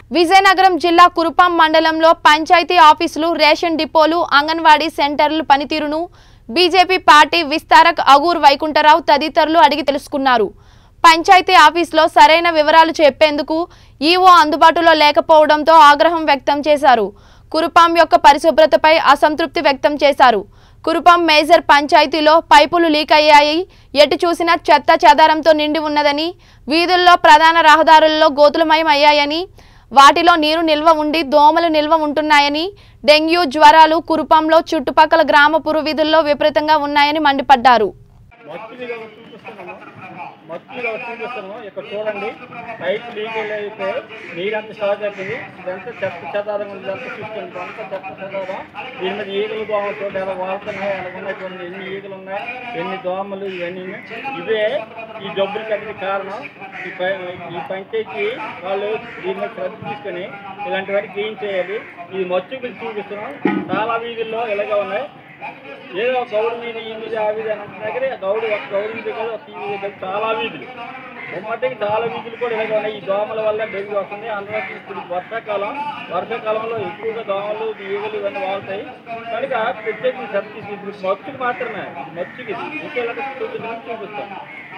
విజయనగరం జిల్లా కురుపాం మండలంలో పంచాయతీ ఆఫీసులు రేషన్ డిపోలు అంగన్వాడీ సెంటర్ల పనితీరును బీజేపీ పార్టీ విస్తారక్ అగూర్ వైకుంఠరావు తదితరులు అడిగి తెలుసుకున్నారు పంచాయతీ ఆఫీసులో సరైన వివరాలు చెప్పేందుకు ఈవో అందుబాటులో లేకపోవడంతో ఆగ్రహం వ్యక్తం చేశారు కురుపాం యొక్క పరిశుభ్రతపై అసంతృప్తి వ్యక్తం చేశారు కురుపాం మేజర్ పంచాయతీలో పైపులు లీక్ అయ్యాయి ఎటు చూసినా చెత్త చెదారంతో నిండి ఉన్నదని వీధుల్లో ప్రధాన రహదారుల్లో గోతులమయం అయ్యాయని వాటిలో నీరు నిల్వ ఉండి దోమలు నిల్వ ఉంటున్నాయని డెంగ్యూ జ్వరాలు కురుపంలో చుట్టుపక్కల గ్రామ పురువీధుల్లో విపరీతంగా ఉన్నాయని మండిపడ్డారు మత్తుగా చూపిస్తున్నాము మత్తుగా చూపిస్తున్నాము ఇక్కడ చూడండి పైప్ లీకేజ్ అయితే నీరంతా స్టార్ట్ అవుతుంది ఇదంతా చెత్త చెదారం ఉంది ఇదంతా చూస్తుంది అంతా చెత్త చెదారం దీని మీద ఈగలు దోమలు చూడండి ఎలా వాడుతున్నాయి ఎలా ఉన్నాయి చూడండి ఎన్ని ఈగలు ఉన్నాయి ఎన్ని దోమలు ఇవన్నీ ఇవే ఈ జబ్బులకి అన్నిటి కారణం ఈ పై ఈ పంచాయతీ వాళ్ళు దీని మీద శ్రద్ధ తీసుకొని ఇలాంటి వాటికి క్లీన్ చేయాలి ఇది మచ్చు గురించి చూపిస్తున్నాం చాలా వీధుల్లో ఇలాగే ఉన్నాయి ఏదో గౌడు మీద ఈ మీద ఆ మీద అని అంటున్నా కానీ ఆ గౌడు ఒక గౌడు మీద కాదు ఒక ఈ మీద కాదు చాలా వీధులు బొమ్మటికి చాలా వీధులు కూడా ఇలాగే ఉన్నాయి ఈ దోమల వల్ల డెంగ్యూ వస్తుంది అందులో ఇప్పుడు వర్షాకాలం వర్షాకాలంలో ఎక్కువగా దోమలు ఈగలు ఇవన్నీ వాళ్తాయి కనుక ప్రత్యేకంగా శ్రద్ధ తీసుకుంది ఇప్పుడు మచ్చుకి మాత్రమే మచ్చుకి ఇది ఇంకా ఇలాంటి చూపించడానికి చూపిస్తాం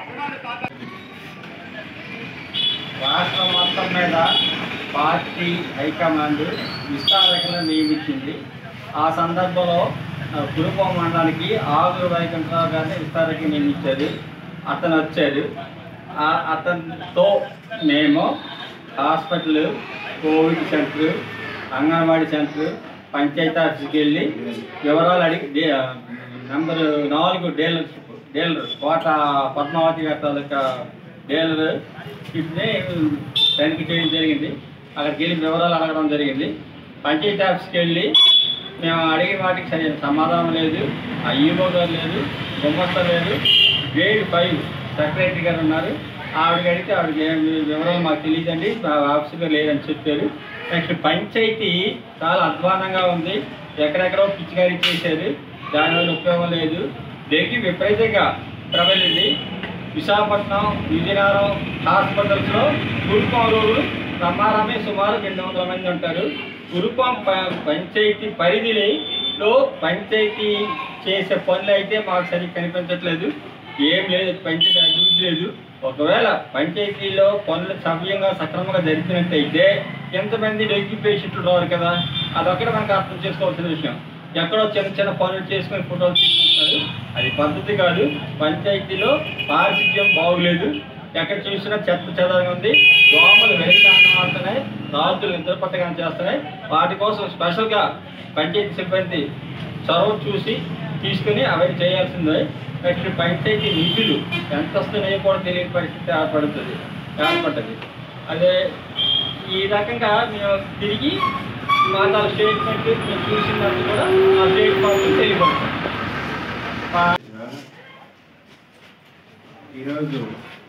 రాష్ట్రం మొత్తం మీద పార్టీ హైకమాండ్ విస్తారకులను నియమించింది ఆ సందర్భంలో ఆ, కురుపం మండలానికి ఆరు వైకుంఠరావు గారిని విస్తారకి నియమించారు అతను వచ్చాడు ఆ- అతనితో మేము hospital covid centre Anganwadi centre panchayat ఆఫీస్కి వెళ్ళి వివరాలు అడిగి డే- నంబరు నాలుగు డీలర్షిప్ డీలర్ కోట పద్మావతి గారి తాలూకా డీలర్ ఇప్పుడే తనిఖీ చేయడం జరిగింది అక్కడికి వెళ్ళి వివరాలు అడగడం జరిగింది పంచాయతీ ఆఫీస్కి వెళ్ళి మేము అడిగిన వాటికి సరైన సమాధానం లేదు ఆ ఈఓ గారు లేదు గుమ్మస్త లేదు గ్రేడ్ ఫైవ్ సెక్రటరీ గారు ఉన్నారు ఆవిడకి అడిగితే ఆవిడకి ఏం వివరాలు మాకు తెలియదండి మా ఆఫీసులో లేదని చెప్పారు నెక్స్ట్ పంచాయతీ చాలా అధ్వానంగా ఉంది ఎక్కడెక్కడో పిచ్చిగారి చేశారు దానివల్ల ఉపయోగం లేదు డెంగ్యూ విపరీతంగా ప్రబలింది విశాఖపట్నం విజయనగరం హాస్పిటల్స్లో కురుపం రోగులు ప్రమాదమే సుమారు రెండు వందల మంది ఉంటారు కురుపం ప- పంచాయతీ పరిధిలో పంచాయతీ చేసే పనులు అయితే మాకు సరిగ్గా కనిపించట్లేదు ఏం లేదు పంచాయతీ అభివృద్ధి లేదు ఒకవేళ పంచాయతీలో పనులు సవ్యంగా సక్రమంగా జరిపినట్టయితే ఎంతమంది డెంగ్యూ పేషెంట్లు రారు కదా అదొక్కటి మనకు అర్థం చేసుకోవాల్సిన విషయం ఎక్కడో చిన్న చిన్న పనులు చేసుకొని ఫోటోలు తీసుకుంటున్నారు అది పద్ధతి కాదు పంచాయతీలో పారిశుద్ధ్యం బాగులేదు ఎక్కడ చూసినా చెత్త చెదరగా ఉంది దోమలు వెళ్తానే ఆడుతున్నాయి రాజులు నిద్ర పట్టగా చేస్తున్నాయి వాటి కోసం స్పెషల్గా పంచాయతీ సిబ్బంది చొరవ చూసి తీసుకుని అవన్నీ చేయాల్సిందే నెక్స్ట్ పంచాయతీ నిధులు ఎంత వస్తున్నాయో కూడా తెలియని పరిస్థితి ఏర్పడుతుంది ఏర్పడుతుంది అదే ఈ రకంగా మేము తిరిగి మా తాల స్టేట్మెంట్ మేము చూసినట్టు కూడా ఆ స్టేట్ మాకు తెలియబడుతుంది ఈరోజు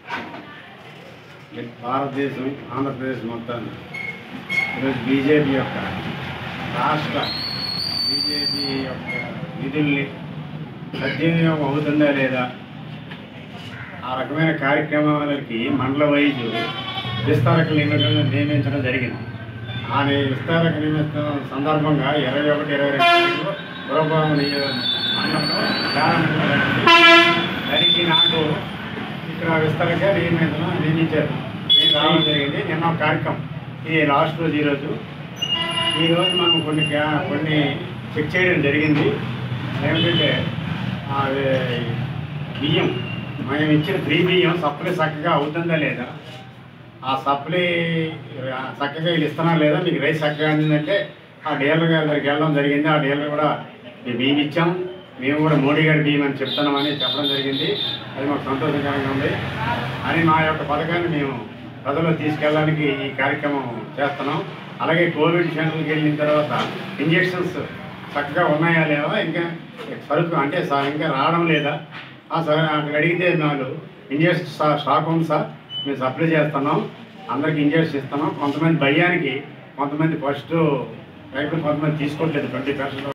భారతదేశం ఆంధ్రప్రదేశ్ మొత్తాన్ని ఈరోజు బీజేపీ యొక్క రాష్ట్ర బీజేపీ యొక్క నిధుల్ని సద్వినియోగం అవుతుందా లేదా ఆ రకమైన కార్యక్రమాలకి మండల వైజ్ విస్తారక నియమించడం నియమించడం జరిగింది ఆ ని- విస్తారక నియమించడం సందర్భంగా ఇరవై ఒకటి ఇరవై రెండు తారీఖులో పురభవన మండలంలో ప్రారంభం జరిగింది. దానికి నాకు ఇక్కడ విస్తారంగా నియమించడం నియమించారు నేను రావడం జరిగింది నిన్న ఒక కార్యక్రమం ఇది లాస్ట్ రోజు ఈరోజు ఈరోజు మనం కొన్ని క్యా- కొన్ని చెక్ చేయడం జరిగింది ఏమిటంటే ఆ, ఏ, బియ్యం మనం ఇచ్చిన ఫ్రీ బియ్యం సప్లై చక్కగా అవుతుందా లేదా ఆ సప్లై ఆ, చక్కగా వీళ్ళు ఇస్తున్నా లేదా మీకు రైస్ చక్కగా అందిందంటే ఆ డీలర్ గారి దగ్గరికి వెళ్ళడం జరిగింది ఆ డీలర్ కూడా "మీ బియ్యం ఇచ్చాం మేము కూడా మోడీ గారి బియ్యం అని చెప్తున్నామని చెప్పడం జరిగింది అది మాకు సంతోషకరంగా ఉంది అని మా యొక్క పథకాన్ని మేము ప్రజల్లో తీసుకెళ్ళడానికి ఈ కార్యక్రమం చేస్తున్నాం అలాగే కోవిడ్ సెంటర్కి వెళ్ళిన తర్వాత ఇంజెక్షన్స్ చక్కగా ఉన్నాయా లేవా ఇంకా సరుకు అంటే సా- ఇంకా రావడం లేదా ఆ సరే అక్కడ అడిగితే నాలుగు ఇంజెక్షన్ స్టా- స్టాక్ ఉంది సార్ మేము సప్లై చేస్తున్నాం అందరికి ఇంజెక్షన్ ఇస్తున్నాం కొంతమంది భయానికి కొంతమంది ఫస్ట్ రైతులు కొంతమంది తీసుకోవట్లేదు ట్వంటీ పర్సెంట్